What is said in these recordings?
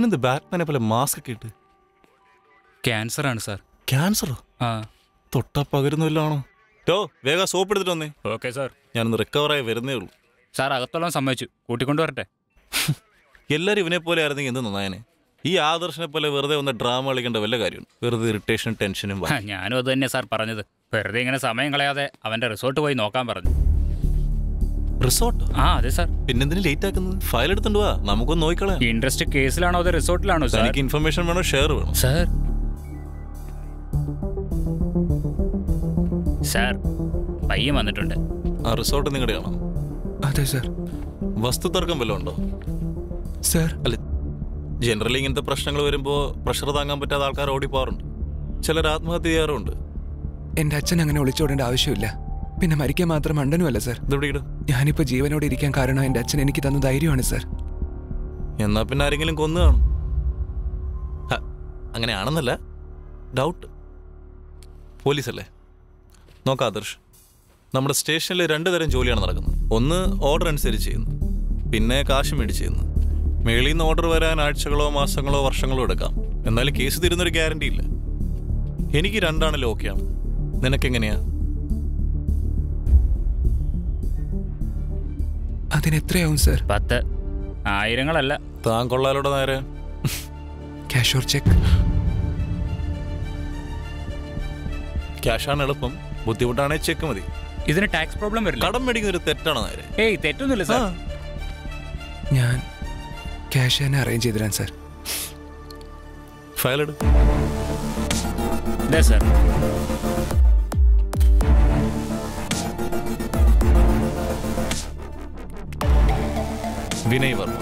ഇവനെന്ത് ബാറ്റ്മാനെ പോലെ മാസ്ക് ഒക്കെ ഇട്ട് ക്യാൻസർ ആണ് സാർ ക്യാൻസറോ ആ തൊട്ടാ പകരുന്നില്ലാണോ ടോ വേഗം സോപ്പ് എടുത്തിട്ട് വന്നേ ഓക്കെ സാർ ഞാനൊന്ന് റിക്കവറായി വരുന്നേ ഉള്ളൂ സാർ അകത്തോളം സമ്മതിച്ചു കൂട്ടിക്കൊണ്ടു വരട്ടെ എല്ലാവരും ഇവനെ പോലെ ആയിരുന്നെങ്കിൽ എന്ത് നന്നായനെ ഈ ആദർശനെ പോലെ വെറുതെ ഒന്ന് ഡ്രാമ കളിക്കേണ്ട വല്ല കാര്യമുണ്ട് വെറുതെ ഇറിറ്റേഷനും ടെൻഷനും ഹ, ഞാനും അത് തന്നെ സാർ പറഞ്ഞത് വെറുതെ ഇങ്ങനെ സമയം കളയാതെ അവന്റെ റിസോർട്ട് പോയി നോക്കാൻ പറഞ്ഞു റിസോർട്ട് ആ അതെ സാർ പിന്നെന്തിനു ലേറ്റ് ആക്കുന്നത് ഫയൽ എടുത്തോണ്ട് വാ നമുക്കൊന്ന് നോക്കിക്കളയാം ഇൻട്രസ്റ്റ് കേസിലാണോ അതോ റിസോർട്ടിലാണോ സാർ തനിക്ക് ഇൻഫർമേഷൻ വേണോ ഷെയർ വേണം സാർ സാർ പയ്യൻ വന്നിട്ടുണ്ട് ആ റിസോർട്ട് നിങ്ങളുടെയാണോ അതെ സർ വസ്തു തർക്കം വല്ലതും ഉണ്ടോ സർ അല്ല ജനറലി ഇങ്ങനത്തെ പ്രശ്നങ്ങൾ വരുമ്പോൾ പ്രഷർ താങ്ങാൻ പറ്റാത്ത ആൾക്കാർ ഓടിപ്പോറുണ്ട് ചിലർ ആത്മഹത്യ ചെയ്യാറുണ്ട് എന്റെ അച്ഛൻ അങ്ങനെ ഒളിച്ചോടേണ്ട ആവശ്യമില്ല പിന്നെ മരിക്കാൻ മാത്രം മണ്ടനുമല്ല സർ ഇതെവിടെ ഇടും ഞാനിപ്പോ ജീവനോടെ ഇരിക്കാൻ കാരണം എന്റെ അച്ഛൻ എനിക്ക് തന്ന ധൈര്യമാണ് സർ എന്നാ പിന്നെ ആരെങ്കിലും കൊന്നു കാണും ഹ, അങ്ങനെയാണെന്നല്ല ഡൗട്ട് പോലീസല്ലേ നോക്കാം ആദർശ് നമ്മുടെ സ്റ്റേഷനിൽ രണ്ട് തരം ജോലിയാണ് നടക്കുന്നത് ഒന്ന് ഓർഡർ അനുസരിച്ച് ചെയ്യുന്നു പിന്നെ കാശ് മേടിച്ച് ചെയ്യുന്നു മേളിൽ നിന്ന് ഓർഡർ വരാൻ ആഴ്ചകളോ മാസങ്ങളോ വർഷങ്ങളോ എടുക്കാം എന്നാലും കേസ് തരുന്നൊരു ഗ്യാരണ്ടി ഇല്ല എനിക്ക് രണ്ടാണല്ലോ ഓക്കെയാണ് നിനക്കെങ്ങനെയാ അതിനെത്രയാവും സർ പത്ത് ആയിരങ്ങളല്ല താൻ കൊള്ളാലോടെ നേരെ ക്യാഷ് ഓർ ചെക്ക് ക്യാഷാണ് എളുപ്പം ബുദ്ധിമുട്ടാണെങ്കിൽ ചെക്ക് മതി ഇതിന് ടാക്സ് പ്രോബ്ലം വരില്ല കടം മേടിക്കുന്ന ഒരു തെറ്റാണ് നേരെ ഏയ് തെറ്റൊന്നുമില്ല സാർ ഞാൻ ക്യാഷ് തന്നെ അറേഞ്ച് ചെയ്തിരാൻ സർ ഫയൽ എടു ഇതാ സാർ വിനയ് വർമ്മ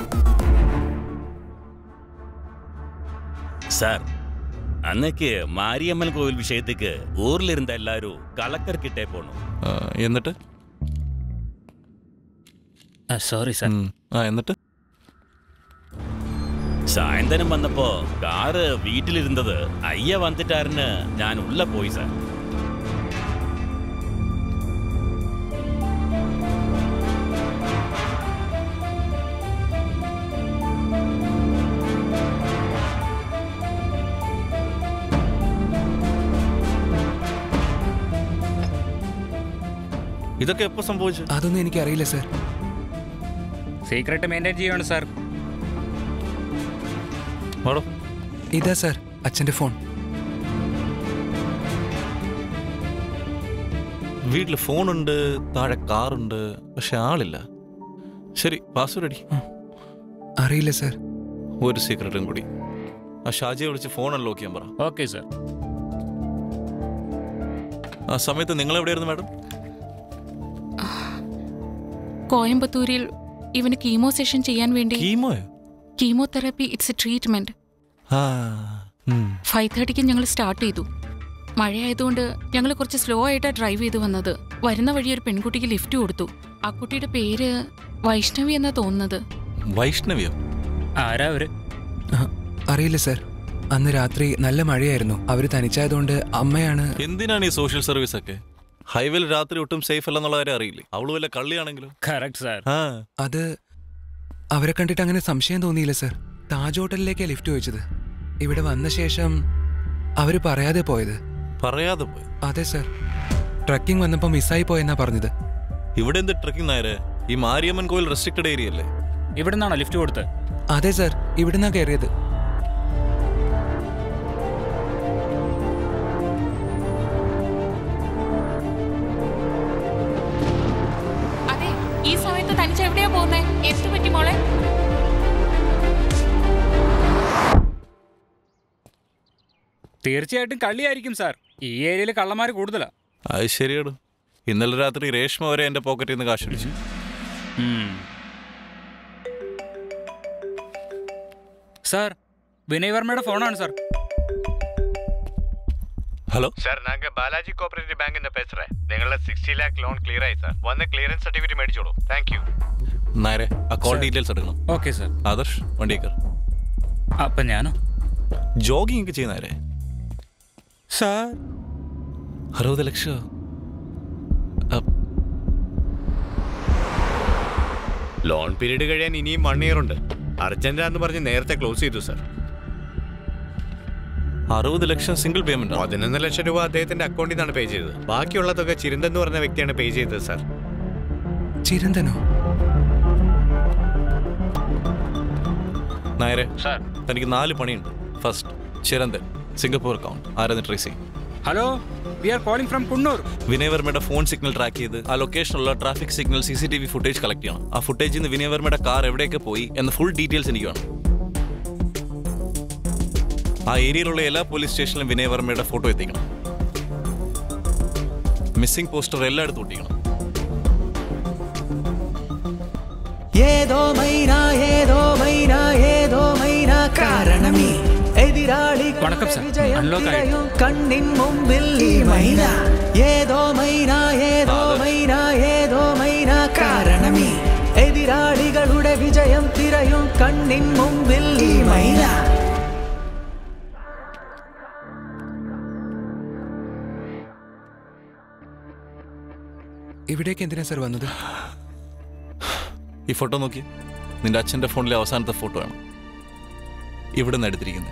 சார் அன்னைக்கு மாரியம்மன் கோவில் விஷயத்துக்கு ஊர்ல இருந்த எல்லாரும் கலெக்டர் கிட்டே போனோம் ആ, എന്നിട്ട് സോറി സാർ ഉം. ആ എന്നിട്ട് சாயந்தரம் வந்தப்போ காரு வீட்டில் இருந்தது ஐயா வந்துட்டாருன்னு நான் உள்ள போய் சார் ഇതൊക്കെ എപ്പോ സംഭവിച്ചു അതൊന്നും എനിക്കറിയില്ല സർ സീക്രട്ട് മെയിൻറ്റെയിൻ ചെയ്യുകയാണ് സാർ മാഡം ഇതാ സർ അച്ഛന്റെ ഫോൺ വീട്ടിൽ ഫോണുണ്ട് താഴെ കാറുണ്ട് പക്ഷെ ആളില്ല ശരി പാസ്വേഡ് അടി അറിയില്ല സർ ഒരു സീക്രട്ടും കൂടി ആ ഷാജിയെ വിളിച്ച് ഫോൺ അൺലോക്ക് ചെയ്യാൻ പറ ഓക്കെ സാർ ആ സമയത്ത് നിങ്ങൾ എവിടെയായിരുന്നു മാഡം കോയമ്പത്തൂരിൽ ഇവന് കീമോ സെഷൻ ചെയ്യാൻ വേണ്ടി കീമോയോ കീമോതെറാപ്പി ഇറ്റ്സ് എ ട്രീറ്റ്മെന്റ് ആ ഉം. ഫൈവ് തേർട്ടിക്ക് ഞങ്ങൾ സ്റ്റാർട്ട് ചെയ്തു മഴയായതുകൊണ്ട് ഞങ്ങൾ കുറച്ച് സ്ലോ ആയിട്ടാണ് ഡ്രൈവ് ചെയ്ത് വന്നത് വരുന്ന വഴി ഒരു പെൺകുട്ടിക്ക് ലിഫ്റ്റ് കൊടുത്തു ആ കുട്ടിയുടെ പേര് വൈഷ്ണവി എന്നാ തോന്നുന്നത് വൈഷ്ണവിയോ ആരാ അവര് ആ, അറിയില്ല സർ അന്ന് രാത്രി നല്ല മഴയായിരുന്നു അവര് തനിച്ചായതുകൊണ്ട് അമ്മയാണ് എന്തിനാണ് ഈ സോഷ്യൽ സർവീസ് ഒക്കെ ഹൈവേയിൽ രാത്രി ഒട്ടും സേഫ് അല്ലെന്നുള്ള കാര്യം അറിയില്ലേ അവള് വല്ല കള്ളിയാണെങ്കിലോ കറക്റ്റ് സാർ ആ അത് അവരെ കണ്ടിട്ട് അങ്ങനെ സംശയം തോന്നിയില്ല സർ താജ് ഹോട്ടലിലേക്കാണ് ലിഫ്റ്റ് ചോദിച്ചത് ഇവിടെ വന്ന ശേഷം അവര് പറയാതെ പോയത് പറയാതെ പോയി അതെ സർ ട്രക്കിംഗ് വന്നപ്പോൾ മിസ്സായി പോയെന്നാ പറഞ്ഞത് ഇവിടെ എന്ത് ട്രക്കിംഗ് നേരെ ഈ മാരിയമ്മൻ കോയിൽ റെസ്ട്രിക്റ്റഡ് ഏരിയ അല്ലേ ഇവിടെ നിന്നാണോ ലിഫ്റ്റ് കൊടുത്ത് അതെ സർ ഇവിടുന്നാ കയറിയത് അതെ ഈ സമയത്ത് തനിച്ച് എവിടെയാ പോകുന്നേ എന്ത് പറ്റി മോളെ തീർച്ചയായിട്ടും കള്ളിയായിരിക്കും സാർ ഈ ഏരിയയിൽ കള്ളന്മാർ കൂടുതലാ അത് ശരിയാണ് ഇന്നലെ രാത്രി രേഷ്മ വരെ എന്റെ പോക്കറ്റിൽ നിന്ന് കാശ് അടിച്ചു ഉം. സാർ വിനയ് വർമ്മയുടെ ഫോണാണ് സാർ ഹലോ சார் நாங்க பாலாஜி கோஆபரேட்டிவ் பேங்க் இருந்து பேசுறேன் നിങ്ങളുടെ സിക്സ്റ്റി ലാക്ക് ലോൺ ക്ലിയർ ആയി സാർ വന്ന് ക്ലിയറൻസ് സർട്ടിഫിക്കറ്റ് മേടിച്ചോളൂ താങ്ക് യു നേരെ ആ കോൾ Sir. ഡീറ്റെയിൽസ് എടുക്കണം ഓക്കെ സാർ ആദർശ് വണ്ടിയേക്കർ അപ്പം ഞാനോ ജോഗിങ് ഒക്കെ ചെയ്യുന്നവരെ സാർ അറുപത് ലക്ഷം ലോൺ പീരീഡ് കഴിയാൻ ഇനിയും വൺ ഇയർ ഉണ്ട് അർജന്റാന്ന് പറഞ്ഞ് നേരത്തെ ക്ലോസ് ചെയ്തു സർ അറുപത് ലക്ഷം സിംഗിൾ പേയ്മെന്റ് പതിനൊന്ന് ലക്ഷം രൂപ അദ്ദേഹത്തിന്റെ അക്കൗണ്ടിൽ നിന്നാണ് പേ ചെയ്തത് ബാക്കിയുള്ള തുക ചിരന്തൻ എന്ന് പറഞ്ഞ വ്യക്തിയാണ് പേ ചെയ്തത് സർ ചിരന്തനോ നായരെ സാർ തനിക്ക് നാല് പണിയുണ്ട് first Chiranthan Singapore account Aradhana Tracy hello we are calling from Coonoor Vinay വർമ്മയുടെ ഫോൺ സിഗ്നൽ ട്രാക്ക് ചെയ്ത് ആ ലൊക്കേഷനിലുള്ള traffic signal C C T V footage collect ചെയ്യണം ആ ഫുട്ടേജിൽ നിന്ന് വിനയ് വർമ്മയുടെ കാർ എവിടെയൊക്കെ പോയി എന്ന ഫുൾ ഡീറ്റെയിൽസ് എനിക്ക് വേണം ആ ഏരിയയിലുള്ള എല്ലാ പോലീസ് സ്റ്റേഷനിലും വിനയ് വർമ്മയുടെ ഫോട്ടോ എത്തിക്കണം മിസ്സിംഗ് പോസ്റ്റർ എല്ലായിടത്തും ഒട്ടിക്കണം ഏതോ മൈന ഏതോ മൈന ഏതോ മൈന കാരണമേ എതിരാളി വണക്കം സർ. Unlock ആയി. കണ്ണിൻ മുമ്പിൽ ഈ മൈന ഏതോ മൈന ഏതോ മൈന ഏതോ മൈന കാരണമേ എതിരാളികളുടെ വിജയം തിരയും കണ്ണിൻ മുമ്പിൽ ഈ മൈന ഇവിടേക്ക് എന്തിനാ സർ വന്നത് ഈ ഫോട്ടോ നോക്കി നിന്റെ അച്ഛന്റെ ഫോണിലെ അവസാനത്തെ ഫോട്ടോ ആണ് ഇവിടെ നിന്ന് എടുത്തിരിക്കുന്നത്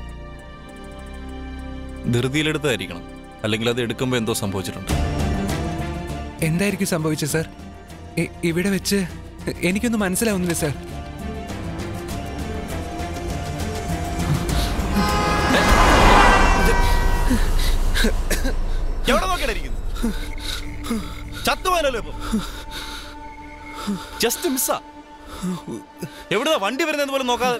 ധൃതിയിലെടുത്തായിരിക്കണം അല്ലെങ്കിൽ അത് എടുക്കുമ്പോൾ എന്തോ സംഭവിച്ചിട്ടുണ്ട് എന്തായിരിക്കും സംഭവിച്ചത് സർ ഇ- ഇവിടെ വെച്ച് എനിക്കൊന്നും മനസ്സിലാവുന്നില്ല സർ എവിടെ നോക്കിയായിരിക്കുന്നു ചത്തുപോയാലോ ഇപ്പൊ ജസ്റ്റ് മിസ്സാ എവിടുന്നാ വണ്ടി വരുന്നത് പോലും നോക്കാതെ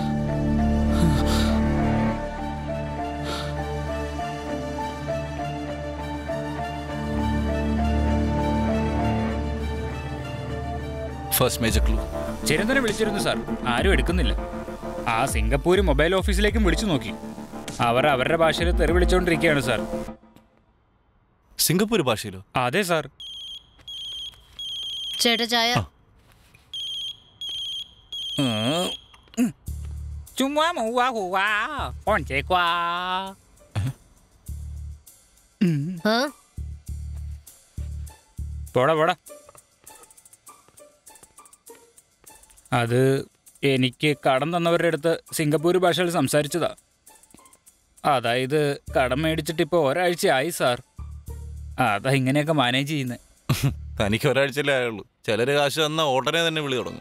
ഫസ്റ്റ് മേജർ ക്ലൂ ചിരന്തനെ വിളിച്ചിരുന്നു സാർ ആരും എടുക്കുന്നില്ല ആ സിംഗപ്പൂർ മൊബൈൽ ഓഫീസിലേക്കും വിളിച്ചു നോക്കി അവർ അവരുടെ ഭാഷയിൽ തെറി വിളിച്ചുകൊണ്ടിരിക്കുകയാണ് സാർ സിംഗപ്പൂർ ഭാഷയിലോ അതെ സാർ ചേട്ടാ ചായ ചുമ്മാ മൂവാ ഹൂവാ ഫോൺ ചേക്കുവാ ആ? പോടാ പോടാ അത് എനിക്ക് കടം തന്നവരുടെ അടുത്ത് സിംഗപ്പൂർ ഭാഷയിൽ സംസാരിച്ചതാ അതായത് കടം മേടിച്ചിട്ട് ഇപ്പോൾ ഒരാഴ്ചയായി സാർ അതാ ഇങ്ങനെയൊക്കെ മാനേജ് ചെയ്യുന്നത് തനിക്ക് ഒരാഴ്ചയിലേ ആയുള്ളൂ ചിലര് കാശ് തന്ന ഉടനെ തന്നെ വിളി തുടങ്ങും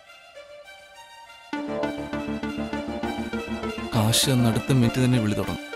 കാശ് തന്ന അടുത്ത മിനിറ്റ് തന്നെ വിളി തുടങ്ങും